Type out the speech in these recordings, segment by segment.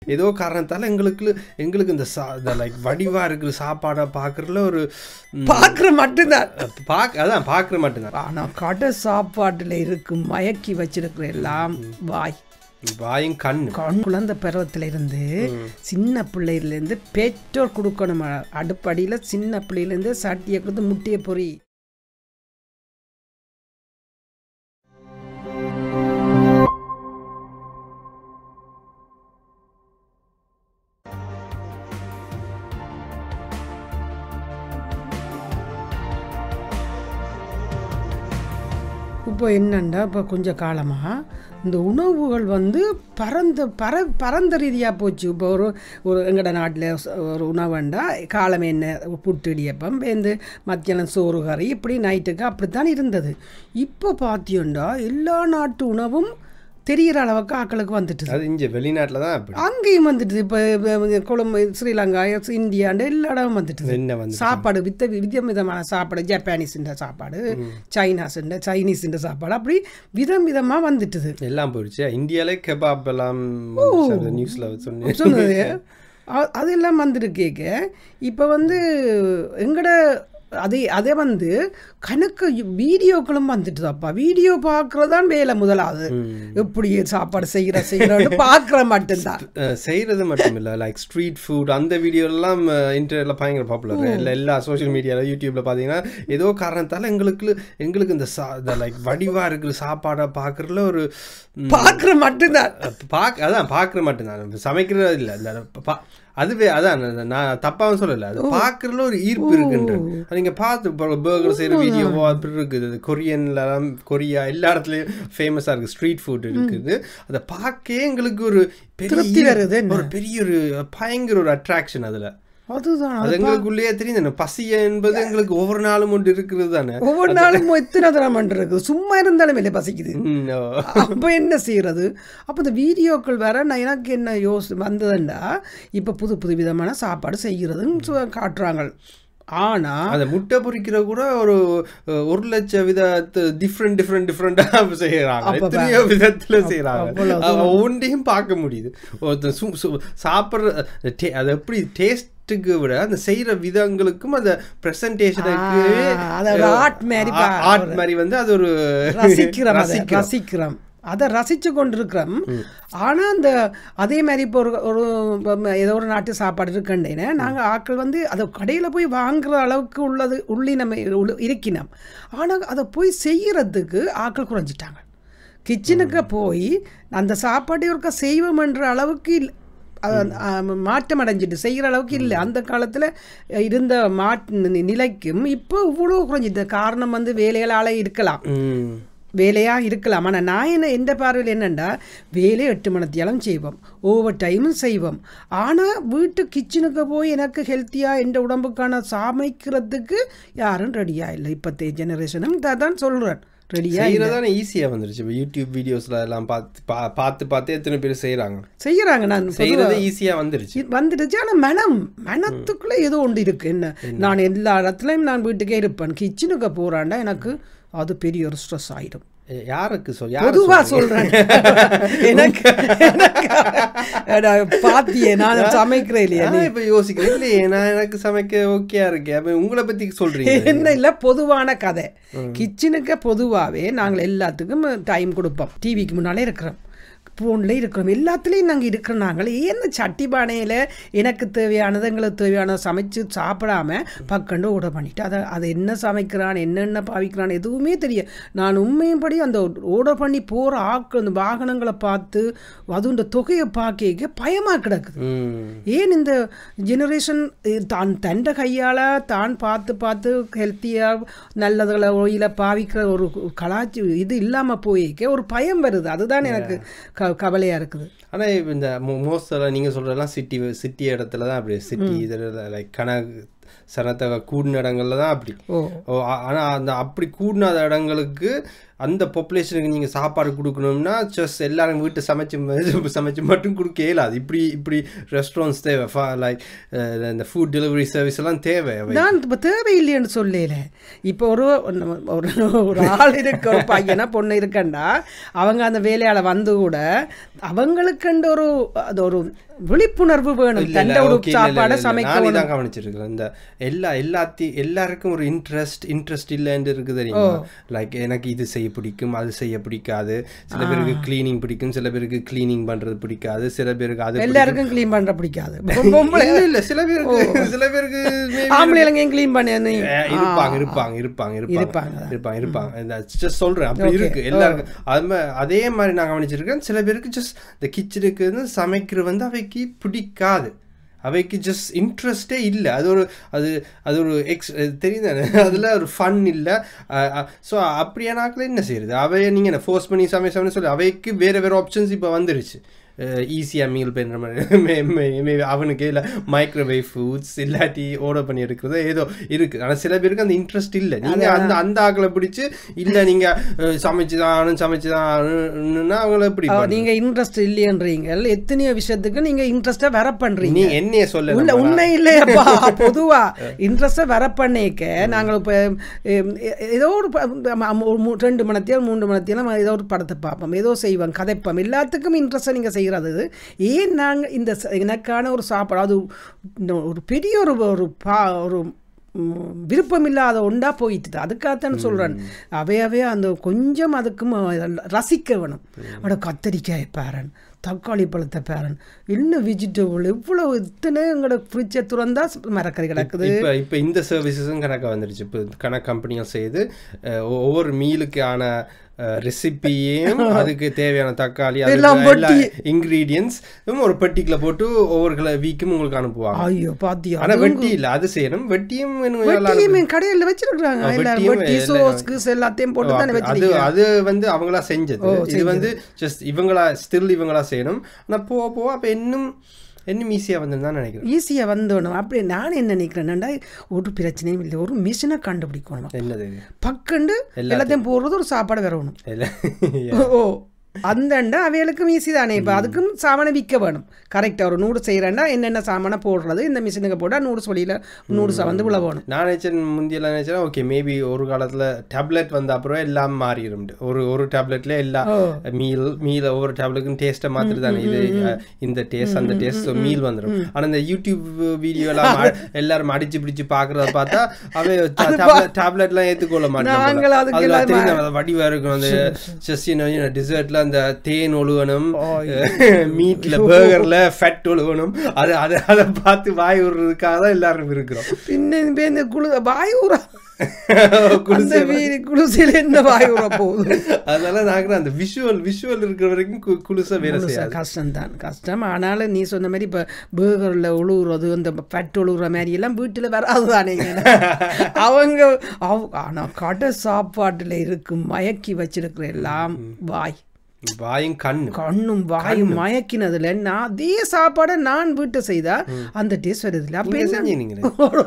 ஏதோ காரணத்தால் எங்களுக்கு எங்களுக்கு இந்த சா இந்த லைக் வடிவாக இருக்கிற சாப்பாடை பார்க்குறதுல ஒரு ம், பார்க்குற மட்டும்தான் பார்க்க அதான் பார்க்குற மட்டும்தான் ஆனா கடை சாப்பாட்டுல இருக்கும் மயக்கி வச்சிருக்கிற எல்லாம் வாய் வாயும் கண் கண் குழந்தை பருவத்துல இருந்து சின்ன பிள்ளையில இருந்து பெற்றோர் கொடுக்கணும் அடுப்படியில சின்ன பிள்ளையில இருந்து சட்டியை கொடுத்து முட்டையை பொறி இப்போ என்னண்டா இப்போ கொஞ்ச காலமாக இந்த உணவுகள் வந்து பரந்த பர பரந்த ரீதியாக போச்சு இப்போ ஒரு ஒரு எங்கட நாட்டில் ஒரு உணவுண்டா காலம் என்ன புட்டு இடியப்பம் இந்த மத்தியானம் சோறு கறி இப்படி நைட்டுக்கு அப்படித்தான் இருந்தது இப்போ பார்த்தியோண்டா எல்லா நாட்டு உணவும் தெரிகிற அளவுக்கு ஆக்களுக்கு வந்துட்டு அது இங்கே வெளிநாட்டில் தான் அப்படி அங்கேயும் வந்துட்டு இப்போ கொழும்பு ஸ்ரீலங்கா இந்தியாண்டு எல்லா இடமும் வந்துட்டு என்ன வந்து சாப்பாடு வித்த விதம் விதமான சாப்பாடு ஜப்பானீஸுன்ற சாப்பாடு சைனாஸுன்ற சைனீஸுன்ற சாப்பாடு அப்படி விதம் விதமாக வந்துட்டுது எல்லாம் போயிடுச்சு இந்தியாவிலே கெபாப் எல்லாம் நியூஸில் சொன்னேன் சொன்னது அ- அதெல்லாம் வந்துருக்கேக்க இப்போ வந்து எங்கட அதே அதே வந்து கணக்கு வீடியோக்களும் வந்துட்டுதாப்பா வீடியோ பார்க்குறதான் வேலை முதலாவது எப்படி சாப்பாடு செய்கிற செய்கிறோன்னு பார்க்குற மட்டும்தான் செய்கிறது மட்டும் இல்லை லைக் ஸ்ட்ரீட் ஃபுட் அந்த வீடியோ எல்லாம் இன்டர்நெட்டில் பயங்கர பாப்புலர் இல்லை எல்லா சோஷியல் மீடியாவில் யூடியூப்பில் பார்த்தீங்கன்னா ஏதோ காரணத்தால் எங்களுக்கு எங்களுக்கு இந்த சா இந்த லைக் வடிவாக இருக்கிற சாப்பாடை பார்க்குறதுல ஒரு ம், பார்க்குற மட்டும்தான் பார்க்க அதான் பார்க்குற மட்டும்தான் சமைக்கிறது இல்லை இந்த பா- அதுவே அதான் நான் நான் தப்பாவும் சொல்லலை அது பார்க்குறதுல ஒரு ஈர்ப்பு இருக்குன்ற நீங்கள் பார்த்து பர்கர் செய்கிற வீடியோவோ அப்படி இருக்குது கொரியன்ல கொரியா எல்லா இடத்துலையும் ஃபேமஸாக இருக்குது ஸ்ட்ரீட் ஃபுட் இருக்குது அதை பார்க்கவே எங்களுக்கு ஒரு பெரிய திருப்தி வருது என்ன? ஒரு பெரிய ஒரு பயங்கர ஒரு அட்ராக்ஷன் அதில் அதுதான் அது எங்களுக்குள்ளேயே தெரியும் தானே பசி என்பது எங்களுக்கு ஒவ்வொரு நாளும் ஒன்று இருக்கிறது தானே ஒவ்வொரு நாளும் எத்தனை தரம் இருக்குது சும்மா இருந்தாலும் இல்லை பசிக்குது ம், ஓ. அப்போ என்ன செய்யறது அப்போ இந்த வீடியோக்கள் வேற நான் எனக்கு என்ன யோசி வந்ததுண்டா இப்போ புது புது விதமான சாப்பாடு செய்கிறதுன்னு சொ- காட்டுறாங்க ஆனால் அந்த முட்டை பொரிக்கிற கூட ஒரு அஹ், ஒரு லட்சம் விதத்து டிஃப்ரெண்ட் டிஃப்ரெண்ட் டிஃப்ரெண்டாக செய்யறாங்க அப்ப எத்தனையோ விதத்துல செய்யறாங்க அவ்வளவு ஒன்றையும் பார்க்க முடியுது ஒருத்தன் சு- சு- சாப்பிடுற டே- அது எப்படி டேஸ்ட்டுக்கு விட அந்த செய்யற விதங்களுக்கும் அந்த ப்ரெசன்டேஷனுக்கு ஆ, அது ஒரு art மாதிரி பா- ஆர்ட் மாதிரி வந்து அது ஒரு ரசிக்கிறோம் அதை ரசிக்கிறோம். ரசிக்கிறோம் அதை ரசித்து கொண்டிருக்கிறோம் ஆனால் அந்த அதே மாதிரி இப்போ ஒரு ஒரு இப்ப ஏதோ ஒரு நாட்டு சாப்பாடு இருக்குண்டேனே நாங்கள் ஆட்கள் வந்து அதை கடையில் போய் வாங்குற அளவுக்கு உள்ளது உள்ளி நம்ம உள்ள- இருக்கினோம் ஆனால் அதை போய் செய்யறதுக்கு ஆட்கள் குறைஞ்சிட்டாங்க கிச்சனுக்கு போய் அந்த சாப்பாட்டை ஒருக்கா செய்வோம்ன்ற அளவுக்கு இல்ல- அ- அ- மாற்றம் அடைஞ்சிட்டு செய்கிற அளவுக்கு இல்லை அந்த காலத்தில் இருந்த மாட் நி- நிலைக்கும் இப்போ இவ்வளோ குறைஞ்சிட்டு காரணம் வந்து வேலைகளால் இருக்கலாம் ம். வேலையாக இருக்கலாம் ஆனால் நான் என்ன எந்த பார்வையில் என்னென்னா வேலை எட்டு மணித்தியாலும் செய்வோம் ஓவர் டைமும் செய்வோம் ஆனால் வீட்டு கிச்சனுக்கு போய் எனக்கு ஹெல்த்தியாக எந்த உடம்புக்கான சமைக்கிறதுக்கு யாரும் ரெடியாக இல்லை இப்போத்தைய ஜெனரேஷனும் தான் சொல்கிறேன் ரெடியாக செய்யறதானே ஈஸியா வந்துருச்சு இப்போ யூடியூப் வீடியோஸ்ல எல்லாம் பார்த்து பா- பார்த்து பார்த்து எத்தனை பேர் செய்யறாங்க செய்கிறாங்க நான் செய்யறதே ஈஸியா வந்துருச்சு இது வந்துடுச்சு ஆனால் மனம் மனத்துக்குள்ளே ஏதோ ஒன்று இருக்கு என்ன நான் எல்லா இடத்துலையும் நான் வீட்டுக்கே இருப்பேன் கிச்சனுக்கு போகிறாண்டா எனக்கு அது பெரிய ஒரு ஸ்ட்ரெஸ் ஆயிடும் எ- யாருக்கு சொல் யாரு பொதுவா சொல்றேன் எனக்கு எனக்கு பாத்தியே நான் சமைக்கிறேன் இல்லையா நான் இப்ப யோசிக்கிறேன் இல்லையே நான் எனக்கு சமைக்க ஓகேயா இருக்கேன் அப்ப உங்களை பத்தி சொல்றீங்க என்ன இல்லை பொதுவான கதை கிச்சனுக்கு பொதுவாகவே நாங்கள் எல்லாத்துக்கும் டைம் கொடுப்போம் டிவிக்கு முன்னாலே இருக்கிறோம் ஃபோனில் இருக்கிறோம் எல்லாத்துலேயும் நாங்கள் இருக்கிறோம் நாங்கள் ஏன் சட்டி பானையில் எனக்கு தேவையானது எங்களுக்கு தேவையானதை சமைச்சு சாப்பிடாம பக்கண்டு ஓர்டர் பண்ணிட்டு அதை அதை என்ன சமைக்கிறான் என்னென்ன பாவிக்கிறான் எதுவுமே தெரியும் நான் உண்மையும்படி அந்த ஓர்டர் பண்ணி போகிற ஆட்கள் அந்த வாகனங்களை பார்த்து அதுவும் இந்த தொகையை பார்க்க பயமாக கிடக்குது ம். ஏன் இந்த ஜெனரேஷன் தான் தண்ட கையால் தான் பார்த்து பார்த்து ஹெல்த்தியாக நல்லதுகளை ஒயில பாவிக்கிற ஒரு கலாச்சி இது இல்லாமல் போயிருக்க ஒரு பயம் வருது அதுதான் எனக்கு க கவலையாக இருக்குது ஆனா இப்ப இந்த மோஸ்ட் நீங்க சொல்றதெல்லாம் சிட்டி சிட்டி இடத்துல தான் அப்படி சிட்டி இதில் லைக் கணக்கு சனத்தக கூடின இடங்கள்ல தான் அப்படி ஓ ஓ ஆ- ஆனா அந்த அப்படி கூடினாத இடங்களுக்கு அந்த பாப்புலேஷனுக்கு நீங்கள் சாப்பாடு கொடுக்கணும்னா ஜஸ்ட் எல்லாரும் வீட்டு சமைச்சு சமைச்சு மட்டும் கொடுக்க இயலாது இப்படி இப்படி ரெஸ்டாரண்ட்ஸ் தேவை லைக் இந்த ஃபுட் டெலிவரி சர்வீஸ் எல்லாம் தேவை அவை நான் இப்போ தேவையில்லைன்னு சொல்லல இப்போ ஒரு ஒரு ஒரு ஆள் இருக்க ஒரு பையனா பொண்ணு இருக்கண்டா அவங்க அந்த வேலையால வந்து கூட அவங்களுக்குண்டு ஒரு அது ஒரு விழிப்புணர்வு வேணும் இல்ல, தண்டை இல்ல, ஒரு okay, இல்ல, இல்ல, சாப்பாடை இல்ல, சமைக்க நானே வேணும் தான் கவனிச்சிருக்கேன் இந்த எல்லா எல்லாத்தையும் எல்லாருக்கும் ஒரு இன்ட்ரெஸ்ட் இன்ட்ரெஸ்ட் இல்லைன்னு இருக்கு தெரியுமா லைக் எனக்கு இது செய்ய பிடிக்கும் அது செய்ய பிடிக்காது சில பேருக்கு க்ளீனிங் பிடிக்கும் சில பேருக்கு க்ளீனிங் பண்றது பிடிக்காது சில பேருக்கு அது எல்லாருக்கும் க்ளீன் பண்ற பிடிக்காது பொம்பளை இல்ல இல்ல சில பேருக்கு சில பேருக்கு maybe ஆம்பளைங்க க்ளீன் பண்ணி ஏ, இருப்பாங்க இருப்பாங்க இருப்பாங்க இருப்பாங்க இருப்பாங்க. இருப்பாங்க இருப்பாங்க ஜஸ்ட் சொல்றேன் அப்படி இருக்கு எல்லாருக்கும் அது மா- அதே மாதிரி நான் கவனிச்சிருக்கேன் சில பேருக்கு ஜஸ்ட் இந்த கிச்சனுக்கு வந்து சமைக்கிறது வந்து அவைக்கு பிடிக்காது அவைக்கு ஜஸ்ட் இன்ட்ரெஸ்டே இல்லை அது ஒரு அது அது ஒரு எக்ஸ் தெரியுதானே அதில் ஒரு ஃபன் இல்லை ஸோ அப்படியானாக்கில் என்ன செய்யுது அவைய நீங்கள் என்ன ஃபோர்ஸ் பண்ணி சமைய சமையல் சொல்லி அவைக்கு வேறு வேறு ஆப்ஷன்ஸ் இப்போ வந்துருச்சு ஈஸியாக மீல் பண்ணுற மாதிரி மே- மே- மே- அவனுக்கு இல்லை மைக்ரோவேவ் ஃபுட்ஸ் இல்லாட்டி ஆர்டர் பண்ணி எடுக்கிறது ஏதோ இருக்குது ஆனால் சில பேருக்கு அந்த இன்ட்ரெஸ்ட் இல்லை நீங்கள் அந்த அந்த ஆக்களை பிடிச்சி இல்லை நீங்கள் சமைச்சு தான் ஆகணும் சமைச்சு தான் ஆகணும்னா அவங்கள எப்படி அவ- நீங்க இன்ட்ரெஸ்ட் இல்லையன்றீங்க எத்தனையோ விஷயத்துக்கு நீங்க இன்ட்ரெஸ்டா வர பண்றீங்க நீ என்னைய சொல்ல உள்ள உண்மை இல்லையப்பா பொதுவா இன்ட்ரெஸ்டை வர பண்ணிக்க நாங்கள் இப்போ ஏதோ ஒரு ப- ம- ஒரு மூ- ரெண்டு மணத்தியால் மூன்று மணத்தியாலும் ஏதோ ஒரு படத்தை பார்ப்போம் ஏதோ செய்வோம் கதைப்போம் எல்லாத்துக்கும் இன்ட்ரெஸ்ட்டை நீங்கள் செய்கிறது ஏன் நாங்கள் இந்த ச- எனக்கான ஒரு சாப்பாடு அது இன்னும் ஒரு பெரிய ஒரு ஒரு பா ஒரு ம், விருப்பமில்லாத ஒண்டா போயிட்டு அதுக்காகத்தான் சொல்கிறேன் அவையவே அந்த கொஞ்சம் அதுக்கும் ரசிக்க வேணும் அட கத்தரிக்காய் பேரன் தக்காளி பழத்தை பேரன் இன்னும் வெஜிடபிள் இவ்வளோ இத்தனை எங்களோட ஃப்ரிட்ஜை திறந்தா மரக்கறி கிடக்குது இப்போ இப்போ இந்த சர்வீசஸும் கணக்காக வந்துருச்சு இப்போ கணக்கு கம்பெனிகள் செய்து அஹ், ஒ- ஒவ்வொரு மீலுக்கான ரெசிபியையும் அதுக்கு தேவையான தக்காளி எல்லாம் அதுக்கு எல்லா இன்க்ரீடியன்ஸ் ஒரு பெட்டிக்குள்ள போட்டு ஒவ்வொரு கிலோ வீக்கும் உங்களுக்கு அனுப்புவாங்க ஐயோ பாத்தியா ஆனா வெட்டி இல்ல அது செய்யணும் வெட்டியும் வேணும் எல்லாம் வெட்டியுமே கடையில் வச்சிருக்காங்க ஆ, எல்லாரும் வெட்டியும் வெட்டி எல்லாம் சோஸ்க்கு எல்லாத்தையும் போட்டு தானே அது வச்சிருக்கீங்க அது வந்து அவங்களா செஞ்சது இது வந்து ஜஸ்ட் இவங்களா ஸ்டில் இவங்களா செய்யணும் ஆனா போக போக அப்ப இன்னும் இன்னும் ஈஸியா வந்து தான் நினைக்கிறேன் ஈஸியாக வந்துடணும் அப்படி நான் என்ன நினைக்கிறேன்னா ஒரு பிரச்சனையும் இல்லை ஒரு மிஷினை கண்டுபிடிக்கணும் என்னது பக்கண்டு எல்லாத்தையும் போடுறது ஒரு சாப்பாடு வரணும் இல்ல ஓ அந்தண்டா அவைகளுக்கும் ஈஸி தானே இப்போ அதுக்கும் சாமானை விற்க வேணும் கரெக்டாக ஒரு நூறு செய்கிறேன்டா என்னென்ன சாமானை போடுறது இந்த மிஷினுக்கு போட்டால் நூறு சொல்லியில் நூறு வந்து விழ வேணும் நான் நினைச்சேன் முந்தியெல்லாம் நினைச்சேன் ஓகே மேபி ஒரு காலத்துல டேப்லெட் வந்த அப்புறம் எல்லாம் மாறிடும் ஒரு ஒரு டேப்லெட்ல எல்லா மீல் மீல் ஒவ்வொரு டேப்லெட்டுக்கும் டேஸ்ட்டை மாத்திட்டு தானே இது அஹ், இந்த டேஸ்ட் அந்த டேஸ்ட் மீல் வந்துடும் ஆனா இந்த யூடியூப் வீடியோ எல்லாம் அ- எல்லாரும் அடிச்சு பிடிச்சு பாக்குறத பார்த்தா அவ டேப்லெட்லாம் ஏத்துக்கொள்ள நாங்கள் அதுக்கு மாட்டேன் எல்லாம் தெரியும் அது வடிவா இருக்கும் அந்த ஜஸ்ட் டிசர்ட்ல அந்த தேன் ஒழுகணும் மீட்ல பர்கர்ல ஃபேட் ஒழுகணும் அது அது அதை பார்த்து வாய் விடுறதுக்காக தான் எல்லாரும் இருக்கிறோம் பின்ன இந்த இந்த குளு வாய் ஊறா அந்த வீடு குளிசையில் என்ன வாய் ஊற போகுது அதனால நாங்க அந்த விஷுவல் விஷுவல் இருக்கிற வரைக்கும் கு- குளுசா வேலை செய்யாது கஷ்டம்தான் கஷ்டம் ஆனாலும் நீ சொன்ன மாதிரி இப்போ பேர்கரில் உழுவுறது அந்த ஃபட் உழுவுற மாதிரி எல்லாம் வீட்டில் வராது தானே அவங்க அவ ஆனால் கடை சாப்பாட்டில் இருக்கும் மயக்கி வச்சிருக்கிற எல்லாம் வாய் வாயும் கண்ணு கண்ணும் வாயும் மயக்கினதுல நான் அதே சாப்பாடை நான் வீட்டை செய்தா அந்த டேஸ்ட் வருது இல்லை அப்போ நீங்க என்ன செஞ்சீங்களே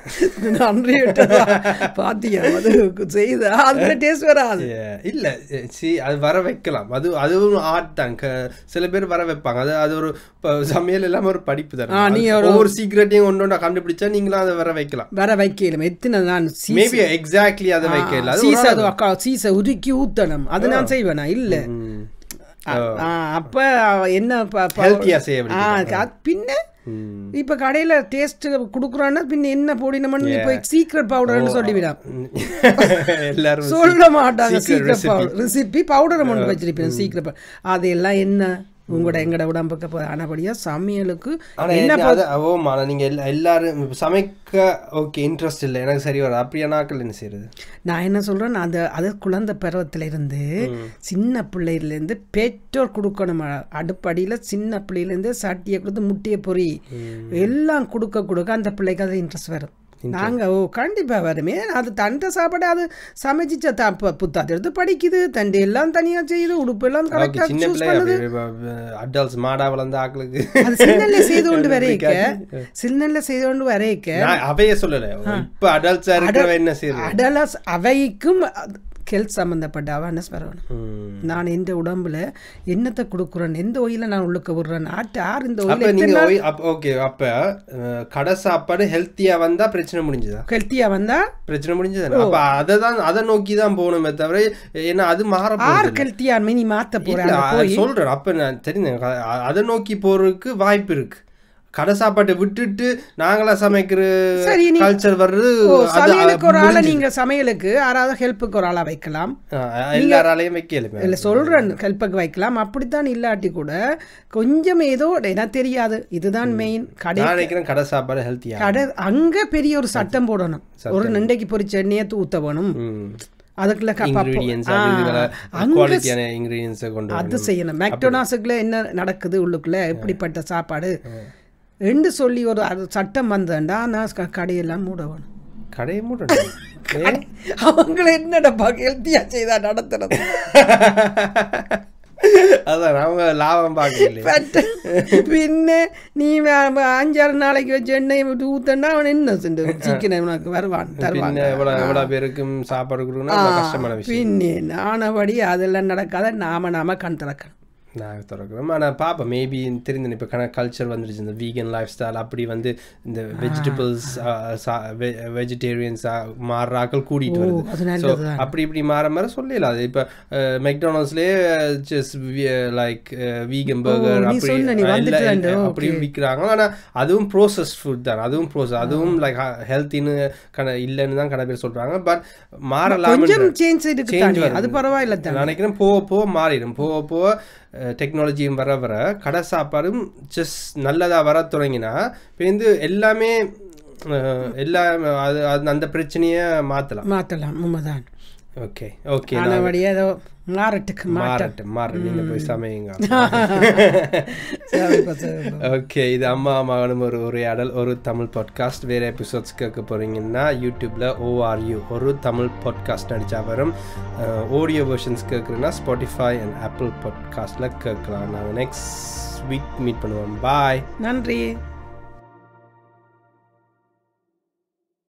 நன்றி விட்டதா பாத்தியா அது செய்தா அந்த டேஸ்ட் வராது Yeah. இல்ல சி அது வர வைக்கலாம் அது அதுவும் ஆர்ட் தான் க- சில பேர் வர வைப்பாங்க அது அது ஒரு ப- சமையல் எல்லாம் ஒரு படிப்பு ஆ, தானே நீ அது ஒவ்வொரு சீக்ரெட்டையும் ஒன்று ஒன்றா கண்டுபிடிச்சா நீங்களும் அதை வர வைக்கலாம் வர வைக்கல எத்தனை நான் சீ- மேபி எக்ஸாக்ட்லி அதை வைக்கல அது சீச அது அக்கா சீச உருக்கி ஊத்தணும் அது நான் செய்வேனா இல்ல ம். ஆ, ஆ, அப்ப என்ன ப- ப- Healthy-ஆ செய்ய ஆ, அது பின்ன ம். இப்ப கடையில டேஸ்ட் குடுக்குறான்னா பின்ன என்ன போடினோம்னு நீ போய் சீக்ரெட் பவுடர்னு சொல்லிவிடாம் எல்லாரும் சொல்ல மாட்டாங்க secret secret recipe. Powder recipe powder ஒன்று வச்சிருப்பேன் சீக்ரெட் அதெல்லாம் என்ன உங்களோட எங்கட உடம்புக்கு போ- ஆனபடியா சமையலுக்கு ஆனா என்ன என்ன அது ஓமா நீங்க எல்லா- எல்லாரும் இப்ப சமைக்க ஓகே இன்ட்ரெஸ்ட் இல்லை எனக்கு சரி வராது அப்படியானாக்கள் என்ன செய்யறது நான் என்ன சொல்றேன் அந்த அது குழந்தை பருவத்துல இருந்து சின்ன பிள்ளையில இருந்து பெற்றோர் கொடுக்கணும் அடுப்படியில சின்ன பிள்ளையில இருந்து சட்டியை கொடுத்து முட்டையை பொறி எல்லாம் கொடுக்க கொடுக்க அந்த பிள்ளைக்கு அது இன்ட்ரெஸ்ட் வரும் நாங்க ஓ கண்டிப்பா வருமே அது தண்டை சாப்பாடு அது சமைச்சு ச- த- பு- புத்தாத்து எடுத்து படிக்குது தண்டை எல்லாம் தனியா செய்யுது உடுப்பு எல்லாம் ஓகே கரெக்டா சின்ன சூஸ் பிள்ளை பண்ணுது அடல்ட்ஸ் மாடா வளர்ந்த ஆக்களுக்கு அது சின்னல்ல செய்து கொண்டு வரைக்க சின்னல்ல செய்து கொண்டு வரைக்க நான் அவைய சொல்லல இப்ப அடல்ட்ஸா இருக்கிறவ என்ன செய்யறது அடலஸ் அவைக்கும் ஹெல்த் சம்மந்தப்பட்ட அவேர்னஸ் வரணும் ம். நான் எந்த உடம்புல என்னத்தை கொடுக்குறேன் எந்த ஒயில நான் உள்ளுக்க விடுறேன் ஆட்டு யார் இந்த அப்ப ஒயில நீங்க ஓய்- அப்ப ஓகே அப்ப அஹ், கடை சாப்பாடு ஹெல்த்தியா வந்தா பிரச்சனை முடிஞ்சுதா ஹெல்த்தியா வந்தா பிரச்சனை முடிஞ்சது அப்ப அதை தான் அதை நோக்கி தான் போகணுமே தவிர ஏன்னா அது மாற ஆறு ஹெல்த்தியா நீ மாத்த போறேன் இல்ல, அது சொல்றேன் அப்ப நான் தெரிஞ்சேன் அ- அதை நோக்கி போறதுக்கு வாய்ப்பு இருக்கு கடை சாப்பாட்டை விட்டுட்டு நாங்களா சமைக்கிற சரி, நீ- கல்ச்சர் வர்றது ஓ, அது- சமையலுக்கு ஒரு ஆளை முடிஞ்சுது. நீங்க சமையலுக்கு யாராவது ஹெல்ப்புக்கு ஒரு ஆளா வைக்கலாம் ஆ, எல்லாராலையும் வைக்கலுமே இல்ல சொல்றேன் ஹெல்ப்புக்கு வைக்கலாம் அப்படித்தான் இல்லாட்டி கூட கொஞ்சம் ஏதோ எனக்கு தெரியாது இதுதான் மெயின் கடை நான் நினைக்கிறேன் கடை சாப்பாடு ஹெல்த்தியா கடை அங்க பெரிய ஒரு சட்டம் போடணும் ஒரு நண்டைக்கு பொரிச்ச எண்ணெயை ஊத்த வேணும் அதுக்குள்ள க- பப்போ- இன்கிரீடியன்ஸ் ஆ, அங்க குவாலிட்டியான இன்கிரீடியன்ஸை கொண்டு அது வரணும். செய்யணும் மெக்டோனாஸுக்குள்ள என்ன நடக்குது உள்ளுக்குள்ள எப்படிப்பட்ட சாப்பாடு ரெண்டு சொல்லி ஒரு அது சட்டம் வந்தேன்டா நான் க- கடையெல்லாம் மூட வேணும் கடையை மூடணும் ஏன்? அவங்கள என்னடா ஹெல்த்தியா செய்தா நடத்துறது அதான் அவங்க லாபம் பார்க்கல பட் பின்ன நீ வே- வே- அஞ்சாறு நாளைக்கு வச்சு எண்ணெயை விட்டு ஊத்தன்னா அவன் என்ன செஞ்சு சீக்கிரம் உனக்கு வருவான் தருவான் பின்ன எவ்வளவு எவ்வளவு பேருக்கும் சாப்பாடு கொடுக்கணும் ரொம்ப கஷ்டமான விஷயம் பின்னே நானபடி அதெல்லாம் நடக்காத நாம நாம கண் திறக்கணும் நான் திறக்கிறோம் ஆனால் பார்ப்போம் மேபி தெரிஞ்சு இப்போ கணக்கு கல்ச்சர் வந்துருச்சு இந்த வீகன் லைஃப் ஸ்டைல் அப்படி வந்து இந்த வெஜிடபிள்ஸ் வெஜிடேரியன்ஸாக மாறுறாக்கள் கூட்டிகிட்டு வருது அது ஸோ நல்லதுதான் அப்படி இப்படி மாற மாற சொல்லல அது இப்போ மெக்டானல்ஸ்லேயே ஜஸ்ட் லைக் வீகன் பர்கர் நீ அப்படி சொன்ன, நீ எல்லா- வந்துட்டு எல்லா- அப்படி விற்கிறாங்க ஆனால் அதுவும் ப்ரோசஸ் ஃபுட் தான் அதுவும் ப்ரோசஸ் அதுவும் லைக் ஹெல்த்தின்னு கண இல்லைன்னு தான் கடை பேர் சொல்கிறாங்க பட் மாறலாம் கொஞ்சம் சேஞ்ச் இருக்கு Change தானே வருது. அது பரவாயில்ல தானே நான் நினைக்கிறேன் போக போக மாறிடும் போக போக டெக்னாலஜியும் வர வர கடை சாப்பாடும் ஜஸ்ட் நல்லதாக வர தொடங்கினா இப்போ வந்து எல்லாமே அஹ், எல்லா அது அது அந்த பிரச்சனையை மாற்றலாம் மாத்தலாம் உண்மைதான் ஓகே ஓகே ஆனபடியே ஏதோ மாறட்டுக்கு மாற்றம் மாறட்டும் மாற நீங்க போய் சமையுங்க சரிப்பா, சரிப்பா. ஓகே இது அம்மா மகனும் ஒரு உரையாடல் ஒரு தமிழ் பாட்காஸ்ட் வேறு எபிசோட்ஸ் கேட்க போகிறீங்கன்னா யூடியூப்பில் ஓஆர்யூ ஒரு தமிழ் பாட்காஸ்ட் நடிச்சா வரும் ஆடியோ வெர்ஷன்ஸ் கேட்குறேன்னா ஸ்பாட்டிஃபை அண்ட் ஆப்பிள் பாட்காஸ்ட்டில் கேட்கலாம் நாங்கள் நெக்ஸ்ட் வீக் மீட் பண்ணுவோம் பாய் நன்றி